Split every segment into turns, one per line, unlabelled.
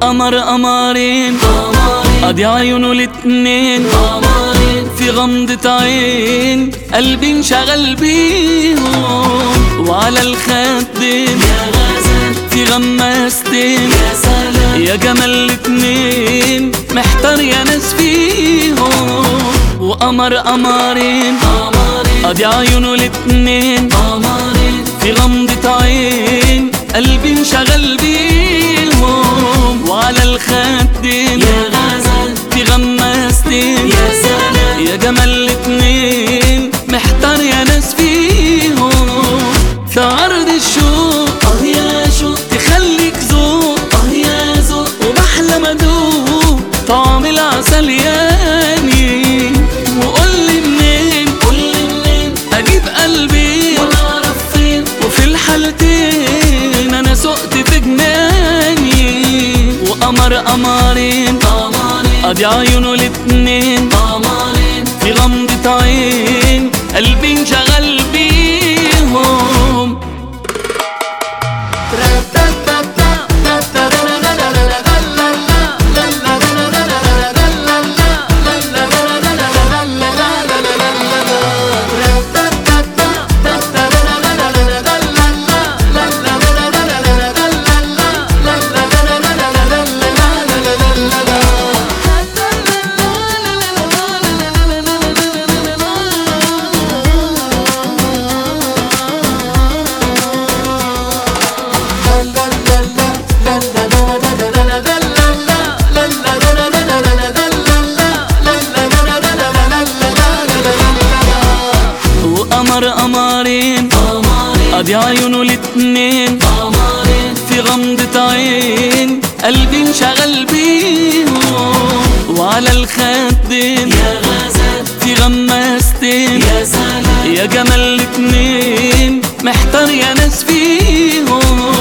وقمر قمرين قضي عيونه الاتنين في غمضة عين قلبي انشغل بيهم وعلى الخدين في غماستين يا جمال الاتنين محتار يا ناس فيهم وقمر قمرين قضي عيونه الاتنين في غمضة عين قلبي انشغل بيهم وعلى الخدين في غماستين يا جمال الاتنين محتار يا ناس فيهم في عرض الشوق اه يا شوق تخليك ذوق اه يا ذوق وبحلم ادوق طعم العسل ياني وقول لي منين قول لي منين اجيب قلبي ولا اعرف فين وفي الحالتين انا سقت في جناني وقمر قمرين قضي عيونه الاتنين في غمضة عين قلبي انشغل بيهم وقمر قمرين قضي عيونه الاتنين في غمضة عين قلبي انشغل بيهم وعلى الخدين في غماستين يا جمال الاتنين محتار يا ناس فيهم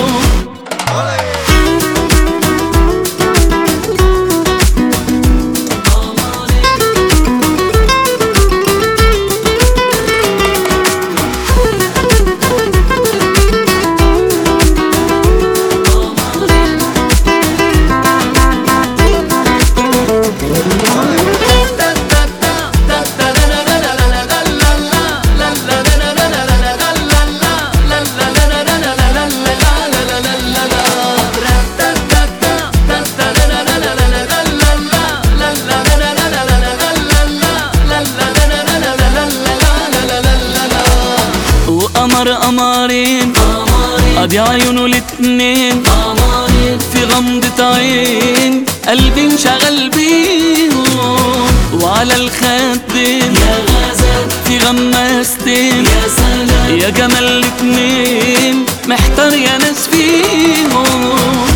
وقمر قمرين قضي عيونه الاتنين في غمضة عين قلبي انشغل بيهم وعلى الخدين في غماستين يا جمال الاتنين محتار يا ناس فيهم